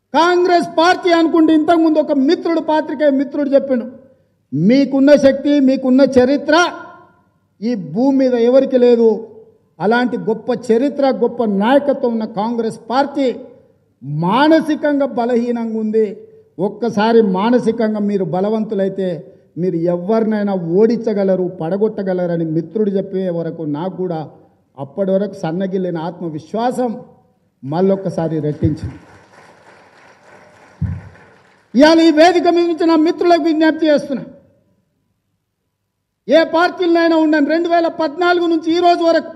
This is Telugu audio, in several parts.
కాంగ్రెస్ పార్టీ అనుకుంటే ఇంతకుముందు ఒక మిత్రుడు పాత్రికేయ మిత్రుడు చెప్పిండు మీకున్న శక్తి మీకున్న చరిత్ర ఈ భూమి మీద ఎవరికి లేదు అలాంటి గొప్ప చరిత్ర గొప్ప నాయకత్వం ఉన్న కాంగ్రెస్ పార్టీ మానసికంగా బలహీనంగా ఉంది ఒక్కసారి మానసికంగా మీరు బలవంతులైతే మీరు ఎవరినైనా ఓడించగలరు పడగొట్టగలరని మిత్రుడు చెప్పే వరకు నాకు కూడా అప్పటి వరకు సన్నగిల్లిన ఆత్మవిశ్వాసం మళ్ళొక్కసారి రెట్టించింది ఇవాళ ఈ వేదిక మీద నుంచి నా మిత్రులకు విజ్ఞప్తి చేస్తున్నా ఏ పార్టీలనైనా ఉండండి రెండు వేల పద్నాలుగు నుంచి ఈ రోజు వరకు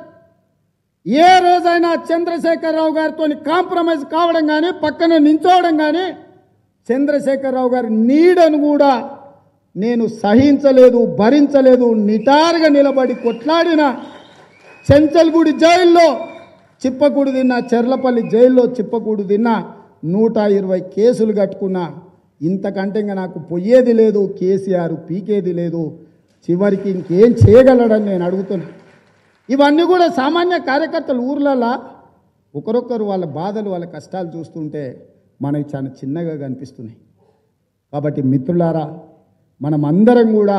ఏ రోజైనా చంద్రశేఖరరావు గారితో కాంప్రమైజ్ కావడం కానీ పక్కన నించోవడం కానీ చంద్రశేఖరరావు గారి నీడను కూడా నేను సహించలేదు భరించలేదు నిటారుగా నిలబడి కొట్లాడిన చెంచల్గూడి జైల్లో చిప్పకూడు తిన్న చెర్లపల్లి జైల్లో చిప్పకూడు తిన్న నూట ఇరవై కేసులు కట్టుకున్నా ఇంతకంటే ఇంకా నాకు పొయ్యేది లేదు కేసీఆర్ పీకేది లేదు చివరికి ఇంకేం చేయగలడని నేను అడుగుతున్నా ఇవన్నీ కూడా సామాన్య కార్యకర్తలు ఊర్లలో ఒకరొకరు వాళ్ళ బాధలు వాళ్ళ కష్టాలు చూస్తుంటే మనకి చాలా చిన్నగా కనిపిస్తున్నాయి కాబట్టి మిత్రులారా మనం అందరం కూడా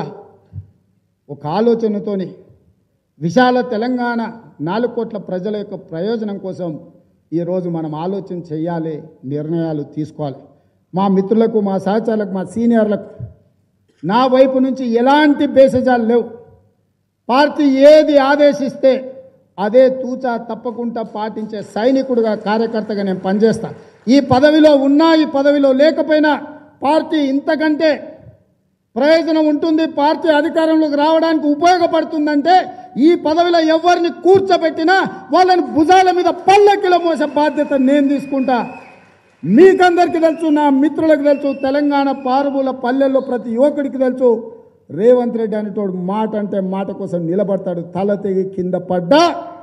ఒక ఆలోచనతోని విశాల తెలంగాణ నాలుగు కోట్ల ప్రజల యొక్క ప్రయోజనం కోసం ఈరోజు మనం ఆలోచన చేయాలి నిర్ణయాలు తీసుకోవాలి మా మిత్రులకు మా సహచరులకు మా సీనియర్లకు నా వైపు నుంచి ఎలాంటి బేసజాలు లేవు పార్టీ ఏది ఆదేశిస్తే అదే తూచా తప్పకుండా పాటించే సైనికుడుగా కార్యకర్తగా నేను పనిచేస్తా ఈ పదవిలో ఉన్నా ఈ పదవిలో లేకపోయినా పార్టీ ఇంతకంటే ప్రయోజనం ఉంటుంది పార్టీ అధికారంలోకి రావడానికి ఉపయోగపడుతుందంటే ఈ పదవిలో ఎవరిని కూర్చోబెట్టినా వాళ్ళని భుజాల మీద పల్లకిలో మోసే బాధ్యత నేను తీసుకుంటా మీకందరికీ తెలుసు నా మిత్రులకు తెలుసు తెలంగాణ పారుబుల పల్లెల్లో ప్రతి యువకుడికి తెలుసు రేవంత్ రెడ్డి అనేటోడు మాట అంటే మాట కోసం నిలబడతాడు తల తెగి కింద పడ్డా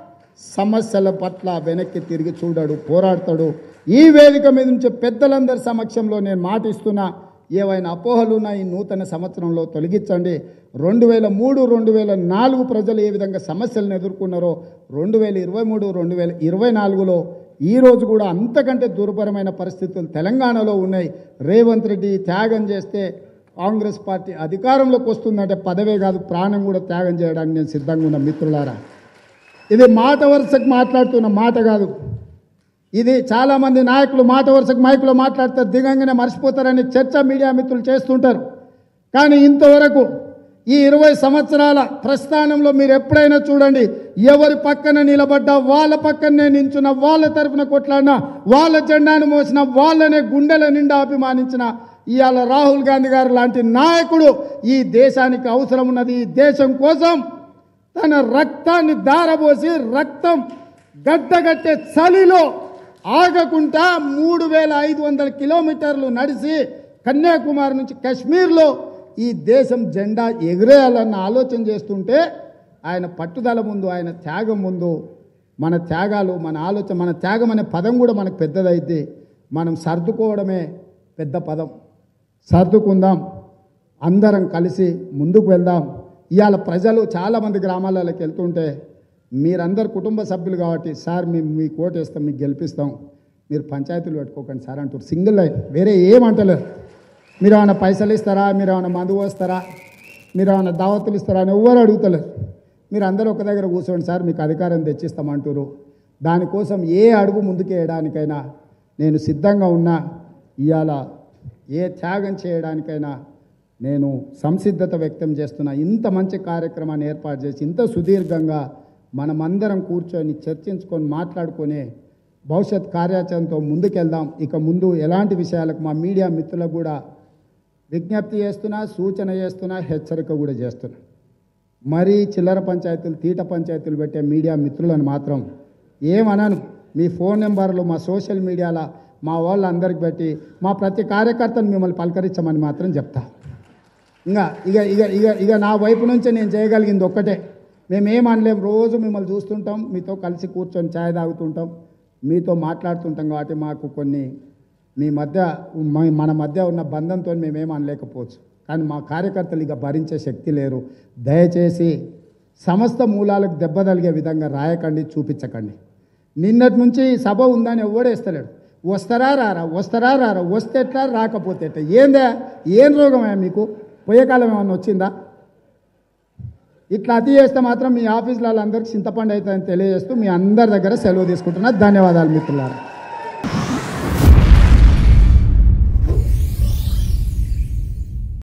సమస్యల పట్ల వెనక్కి తిరిగి చూడాడు పోరాడతాడు ఈ వేదిక మీద నుంచి పెద్దలందరి సమక్షంలో నేను మాట ఇస్తున్నా ఏవైనా అపోహలు ఉన్న ఈ నూతన సంవత్సరంలో తొలగించండి రెండు వేల మూడు రెండు వేల నాలుగు ప్రజలు ఏ విధంగా సమస్యలను ఎదుర్కొన్నారో రెండు వేల ఇరవై మూడు రెండు వేల ఇరవై నాలుగులో ఈ రోజు కూడా అంతకంటే దుర్భరమైన పరిస్థితులు తెలంగాణలో ఉన్నాయి రేవంత్ రెడ్డి త్యాగం చేస్తే కాంగ్రెస్ పార్టీ అధికారంలోకి వస్తుందంటే పదవే కాదు ప్రాణం కూడా త్యాగం చేయడానికి నేను సిద్ధంగా ఉన్న మిత్రులారా ఇది మాట వరుసకు మాట్లాడుతున్న మాట కాదు ఇది చాలామంది నాయకులు మాట వరుసకు మైకులో మాట్లాడతారు దిగంగానే మర్చిపోతారని చర్చ మీడియా మిత్రులు చేస్తుంటారు కానీ ఇంతవరకు ఈ ఇరవై సంవత్సరాల ప్రస్థానంలో మీరు ఎప్పుడైనా చూడండి ఎవరి పక్కన నిలబడ్డా వాళ్ళ పక్కనే నించున్న వాళ్ళ తరఫున కొట్లాడినా వాళ్ళ జెండాను మోసిన వాళ్ళనే గుండెల నిండా అభిమానించిన ఇవాళ రాహుల్ గాంధీ గారు లాంటి నాయకుడు ఈ దేశానికి అవసరం ఉన్నది ఈ దేశం కోసం తన రక్తాన్ని దారబోసి రక్తం గడ్డగట్టే చలిలో ఆగకుండా మూడు వేల ఐదు వందల కిలోమీటర్లు నడిచి కన్యాకుమారి నుంచి కశ్మీర్లో ఈ దేశం జెండా ఎగిరేయాలన్న ఆలోచన చేస్తుంటే ఆయన పట్టుదల ముందు ఆయన త్యాగం ముందు మన త్యాగాలు మన ఆలోచన మన త్యాగం అనే పదం కూడా మనకు పెద్దదైద్ది మనం సర్దుకోవడమే పెద్ద పదం సర్దుకుందాం అందరం కలిసి ముందుకు వెళ్దాం ఇవాళ ప్రజలు చాలామంది గ్రామాలలోకి వెళ్తుంటే మీరందరు కుటుంబ సభ్యులు కాబట్టి సార్ మేము మీ కోట్ వేస్తాం మీకు గెలిపిస్తాం మీరు పంచాయతీలు పెట్టుకోకండి సార్ అంటారు సింగిల్ లైన్ వేరే ఏమంటలేరు మీరు ఏమైనా పైసలు ఇస్తారా మీరు ఏమైనా మందు పోస్తారా మీరు ఏమైనా దావతులు ఇస్తారా అని ఎవ్వరు అడుగుతలేరు మీరు అందరూ ఒక దగ్గర కూర్చోండి సార్ మీకు అధికారం తెచ్చిస్తామంటారు దానికోసం ఏ అడుగు ముందుకేయడానికైనా నేను సిద్ధంగా ఉన్నా ఇవాళ ఏ త్యాగం చేయడానికైనా నేను సంసిద్ధత వ్యక్తం చేస్తున్నా ఇంత మంచి కార్యక్రమాన్ని ఏర్పాటు చేసి ఇంత సుదీర్ఘంగా మనమందరం కూర్చొని చర్చించుకొని మాట్లాడుకొని భవిష్యత్ కార్యాచరణతో ముందుకెళ్దాం ఇక ముందు ఎలాంటి విషయాలకు మా మీడియా మిత్రులకు కూడా విజ్ఞప్తి చేస్తున్నా సూచన చేస్తున్నా హెచ్చరిక కూడా చేస్తున్నా మరీ చిల్లర పంచాయతీలు తీట పంచాయతీలు పెట్టే మీడియా మిత్రులను మాత్రం ఏమనను మీ ఫోన్ నెంబర్లు మా సోషల్ మీడియాలో మా వాళ్ళందరికి పెట్టి మా ప్రతి కార్యకర్తను మిమ్మల్ని పలకరించమని మాత్రం చెప్తా ఇంకా ఇక ఇక ఇక ఇక నా వైపు నుంచి నేను చేయగలిగింది ఒక్కటే మేమేం అనలేం రోజు మిమ్మల్ని చూస్తుంటాం మీతో కలిసి కూర్చొని ఛాయ్ తాగుతుంటాం మీతో మాట్లాడుతుంటాం కాబట్టి మాకు కొన్ని మీ మధ్య మ- మన మధ్య ఉన్న బంధంతో మేమేం అనలేకపోవచ్చు కానీ మా కార్యకర్తలు ఇక భరించే శక్తి లేరు దయచేసి సమస్త మూలాలకు దెబ్బ తగిలే విధంగా రాయకండి చూపించకండి నిన్నటి నుంచి సభ ఉందని ఎవడేస్తలేడు వస్తారా రారా వస్తారా రారా వస్తే ఎట్లా రాకపోతే ఎట్లా ఏందా ఏం రోగమే మీకు పోయే కాలం ఏమన్నా వచ్చిందా ఇట్లా అతి చేస్తే మాత్రం మీ ఆఫీసుల వాళ్ళందరికీ చింతపండు అవుతుందని తెలియజేస్తూ మీ అందరి దగ్గర సెలవు తీసుకుంటున్నా ధన్యవాదాలు మిత్రులారా